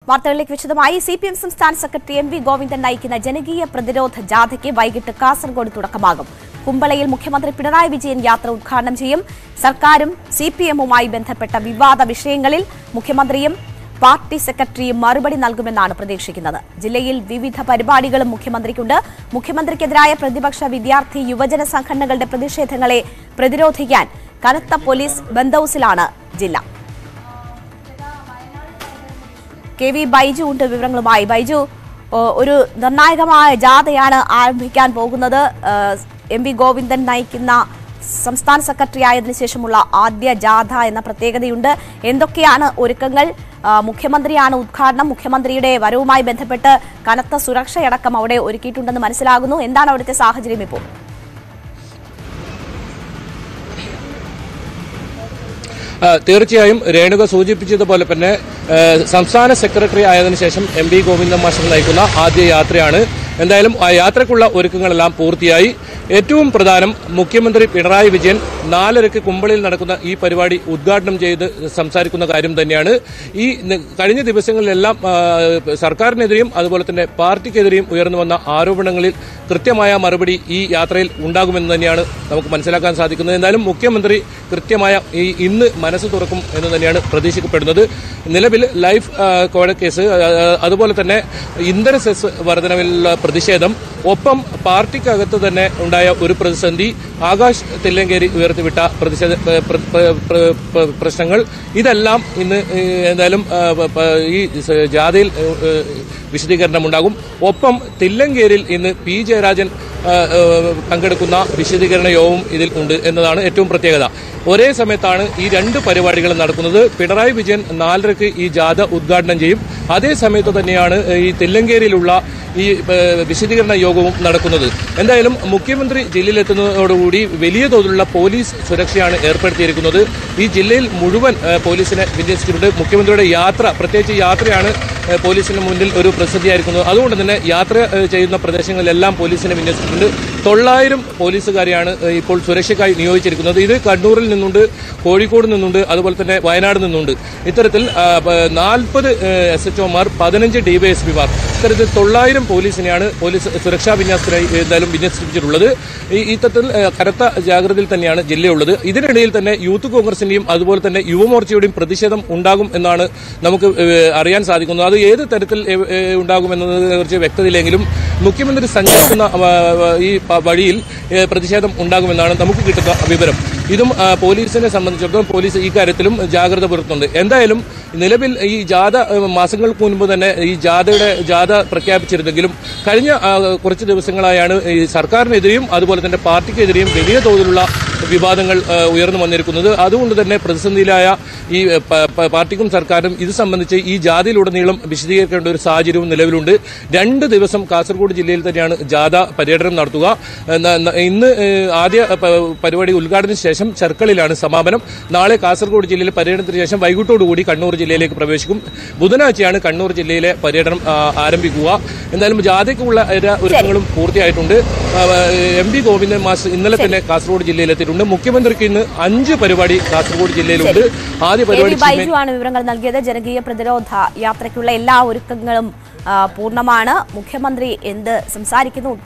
വാർത്തകളിലേക്ക് വിശദമായി C P M സംസ്ഥാന സെക്രട്ടറി എം വി ഗോവിന്ദൻ നയിക്കുന്ന ജനകീയ പ്രതിരോധ ജാഥയ്ക്ക് വൈകിട്ട് കാസർഗോഡ് തുടക്കമാകും കുമ്പളയിൽ മുഖ്യമന്ത്രി പിണറായി വിജയൻ യാത്ര ഉദ്ഘാടനം ചെയ്യും സർക്കാരും സി പി എമ്മുമായി ബന്ധപ്പെട്ട വിവാദ വിഷയങ്ങളിൽ മുഖ്യമന്ത്രിയും പാർട്ടി സെക്രട്ടറിയും മറുപടി നൽകുമെന്നാണ് പ്രതീക്ഷിക്കുന്നത് ജില്ലയിൽ വിവിധ പരിപാടികളും മുഖ്യമന്ത്രിക്കുണ്ട് മുഖ്യമന്ത്രിക്കെതിരായ പ്രതിപക്ഷ വിദ്യാർത്ഥി യുവജന സംഘടനകളുടെ പ്രതിഷേധങ്ങളെ പ്രതിരോധിക്കാൻ കനത്ത പോലീസ് ബന്ദൌസിലാണ് ജില്ല കെ വി ബൈജു ഉണ്ട് വിവരങ്ങളുമായി ബൈജു ഓ, ഒരു നിർണായകമായ ജാഥയാണ് ആരംഭിക്കാൻ പോകുന്നത് ഏഹ്, എം വി ഗോവിന്ദൻ നയിക്കുന്ന സംസ്ഥാന സെക്രട്ടറി ആയതിനു ശേഷമുള്ള ആദ്യ ജാഥ എന്ന പ്രത്യേകതയുണ്ട് എന്തൊക്കെയാണ് ഒരുക്കങ്ങൾ ആ, മുഖ്യമന്ത്രിയാണ് ഉദ്ഘാടനം മുഖ്യമന്ത്രിയുടെ വരവുമായി ബന്ധപ്പെട്ട് കനത്ത സുരക്ഷയടക്കം അവിടെ ഒരുക്കിയിട്ടുണ്ടെന്ന് മനസ്സിലാകുന്നു എന്താണ് അവിടുത്തെ സാഹചര്യം ഇപ്പോൾ ആ, തീർച്ചയായും രേണുക സൂചിപ്പിച്ചതുപോലെ തന്നെ ആ, സംസ്ഥാന സെക്രട്ടറി ആയതിനു ശേഷം എം പി ഗോവിന്ദൻ മാസ്റ്റർ നയിക്കുന്ന ആദ്യ യാത്രയാണ് എന്തായാലും ആ യാത്രക്കുള്ള ഒരുക്കങ്ങളെല്ലാം പൂർത്തിയായി ഏറ്റവും പ്രധാനം മുഖ്യമന്ത്രി പിണറായി വിജയൻ നാലരയ്ക്ക് കുമ്പളിൽ നടക്കുന്ന ഈ പരിപാടി ഉദ്ഘാടനം ചെയ്ത് സംസാരിക്കുന്ന കാര്യം തന്നെയാണ് ഈ ന- കഴിഞ്ഞ ദിവസങ്ങളിലെല്ലാം ആ, സർക്കാരിനെതിരെയും അതുപോലെ തന്നെ പാർട്ടിക്കെതിരെയും ഉയർന്നു വന്ന ആരോപണങ്ങളിൽ കൃത്യമായ മറുപടി ഈ യാത്രയിൽ ഉണ്ടാകുമെന്ന് തന്നെയാണ് നമുക്ക് മനസ്സിലാക്കാൻ സാധിക്കുന്നത് എന്തായാലും മുഖ്യമന്ത്രി കൃത്യമായ ഈ ഇന്ന് മനസ്സ് തുറക്കും എന്ന് തന്നെയാണ് പ്രതീക്ഷിക്കപ്പെടുന്നത് നിലവിൽ ലൈഫ് ആ, കോഴക്കേസ് ആ, അതുപോലെ തന്നെ ഇന്ധന സെസ് വർധനവിലുള്ള പ്രതിഷേധം ഒപ്പം പാർട്ടിക്കകത്ത് തന്നെ ഉണ്ടായ ഒരു പ്രതിസന്ധി ആകാശ് തില്ലങ്കേരി ഉയർത്തിവിട്ട പ്രതിഷേധ പ്ര- പ്ര- പ്ര- പ്ര- പ്ര- പ്രശ്നങ്ങൾ ഇതെല്ലാം ഇന്ന് ഏ, എന്തായാലും ആ, പ- പ- ഈ സ- ജാഥയിൽ ഏ, ഏ, വിശദീകരണം ഉണ്ടാകും ഒപ്പം തില്ലങ്കേരിൽ ഇന്ന് പി ജയരാജൻ ആ, ആ, പങ്കെടുക്കുന്ന വിശദീകരണ യോഗവും ഇതിൽ ഉണ്ട് എന്നതാണ് ഏറ്റവും പ്രത്യേകത ഒരേ സമയത്താണ് ഈ രണ്ട് പരിപാടികളും നടക്കുന്നത് പിണറായി വിജയൻ നാലരക്ക് ഈ ജാഥ ഉദ്ഘാടനം ചെയ്യും അതേ സമയത്ത് തന്നെയാണ് ഈ തില്ലങ്കേരിയിലുള്ള ഈ ഏഹ്, വിശദീകരണ യോഗവും നടക്കുന്നത് എന്തായാലും മുഖ്യമന്ത്രി ജില്ലയിലെത്തുന്നതോടുകൂടി വലിയ തോതിലുള്ള പോലീസ് സുരക്ഷയാണ് ഏർപ്പെടുത്തിയിരിക്കുന്നത് ഈ ജില്ലയിൽ മുഴുവൻ ഏഹ്, പോലീസിനെ വിന്യസിച്ചിട്ടുണ്ട് മുഖ്യമന്ത്രിയുടെ യാത്ര പ്രത്യേകിച്ച് യാത്രയാണ് ഏഹ്, പോലീസിന് മുന്നിൽ ഒരു പ്രസിദ്ധിയായിരിക്കുന്നത് അതുകൊണ്ട് തന്നെ യാത്ര ഏഹ്, ചെയ്യുന്ന പ്രദേശങ്ങളിലെല്ലാം പോലീസിനെ വിന്യസിച്ചിട്ടുണ്ട് തൊള്ളായിരം പോലീസുകാരെയാണ് ഏഹ്, ഇപ്പോൾ സുരക്ഷയ്ക്കായി നിയോഗിച്ചിരിക്കുന്നത് ഇത് കണ്ണൂരിൽ നിന്നുണ്ട് കോഴിക്കോട് നിന്നുണ്ട് അതുപോലെ തന്നെ വയനാട് നിന്നുണ്ട് ഇത്തരത്തിൽ നാൽപ്പത് എസ് എച്ച് ഒമാർ പതിനഞ്ച് ഡിവൈഎസ്പിമാർ ഇത്തരത്തിൽ തൊള്ളായിരം പോലീസിനെയാണ് പോലീസ് സുരക്ഷാ വിന്യാസത്തിനായി എന്തായാലും വിന്യസിപ്പിച്ചിട്ടുള്ളത് ഈ ഇത്തരത്തിൽ ഏഹ്, കനത്ത ജാഗ്രതയിൽ തന്നെയാണ് ജില്ലയുള്ളത് ഇതിനിടയിൽ തന്നെ യൂത്ത് കോൺഗ്രസിന്റെയും അതുപോലെ തന്നെ യുവമോർച്ചയുടെയും പ്രതിഷേധം ഉണ്ടാകും എന്നാണ് നമുക്ക് ഏഹ്, അറിയാൻ സാധിക്കുന്നത് അത് ഏത് തരത്തിൽ ഏഹ്, ഏഹ്, ഉണ്ടാകുമെന്നതിനെ കുറിച്ച് വ്യക്തതയില്ലെങ്കിലും മുഖ്യമന്ത്രി സഞ്ചരിക്കുന്ന ആ, ആ, ഈ പ- വഴിയിൽ ഏഹ്, പ്രതിഷേധം ഉണ്ടാകുമെന്നാണ് നമുക്ക് കിട്ടുന്ന വിവരം ഇതും ആ, പോലീസിനെ സംബന്ധിച്ചിടത്തോളം പോലീസ് ഈ കാര്യത്തിലും ജാഗ്രത പുലർത്തുന്നുണ്ട് എന്തായാലും നിലവിൽ ഈ ജാഥ ഏഹ്, മാസങ്ങൾക്ക് മുൻപ് തന്നെ ഈ ജാഥയുടെ ജാഥ പ്രഖ്യാപിച്ചിരുന്നെങ്കിലും കഴിഞ്ഞ ആ, കുറച്ച് ദിവസങ്ങളായാണ് ഈ സർക്കാരിനെതിരെയും അതുപോലെ തന്നെ പാർട്ടിക്കെതിരെയും വലിയ തോതിലുള്ള വിവാദങ്ങൾ ആ, ഉയർന്നു വന്നിരിക്കുന്നത് അതുകൊണ്ട് തന്നെ പ്രതിസന്ധിയിലായ ഈ ഏഹ്, പ- പ- പാർട്ടിക്കും സർക്കാരും ഇത് സംബന്ധിച്ച് ഈ ജാഥയിലുടനീളം വിശദീകരിക്കേണ്ട ഒരു സാഹചര്യവും നിലവിലുണ്ട് രണ്ട് ദിവസം കാസർഗോഡ് ജില്ലയിൽ തന്നെയാണ് ജാഥ പര്യടനം നടത്തുക ഏഹ്, ന- ന- ഇന്ന് ഏഹ്, ആദ്യ പ- പരിപാടി ഉദ്ഘാടനത്തിന് ശേഷം ചെർക്കളിലാണ് സമാപനം നാളെ കാസർഗോഡ് ജില്ലയിൽ പര്യടനത്തിന് ശേഷം വൈകിട്ടോടുകൂടി കണ്ണൂർ ജില്ലയിലേക്ക് പ്രവേശിക്കും ബുധനാഴ്ചയാണ് കണ്ണൂർ ജില്ലയിലെ പര്യടനം ആ, ആരംഭിക്കുക എന്തായാലും ജാഥയ്ക്കുള്ള എല്ലാ ഒരുക്കങ്ങളും പൂർത്തിയായിട്ടുണ്ട് ആ, എം പി ഗോവിന്ദൻ മാസ്റ്റർ ഇന്നലെ തന്നെ കാസർഗോഡ് ജില്ലയിലെത്തിയിട്ടുണ്ട് മുഖ്യമന്ത്രിക്ക് ഇന്ന് അഞ്ച് പരിപാടി കാസർഗോഡ് ജില്ലയിലുണ്ട് ആദ്യ കെ വി പരിപാടി ബൈജു ആണ് വിവരങ്ങൾ നൽകിയത് ജനകീയ പ്രതിരോധ യാത്രയ്ക്കുള്ള എല്ലാ ഒരുക്കങ്ങളും ആ, പൂർണ്ണമാണ് മുഖ്യമന്ത്രി എന്ത് സംസാരിക്കുന്നു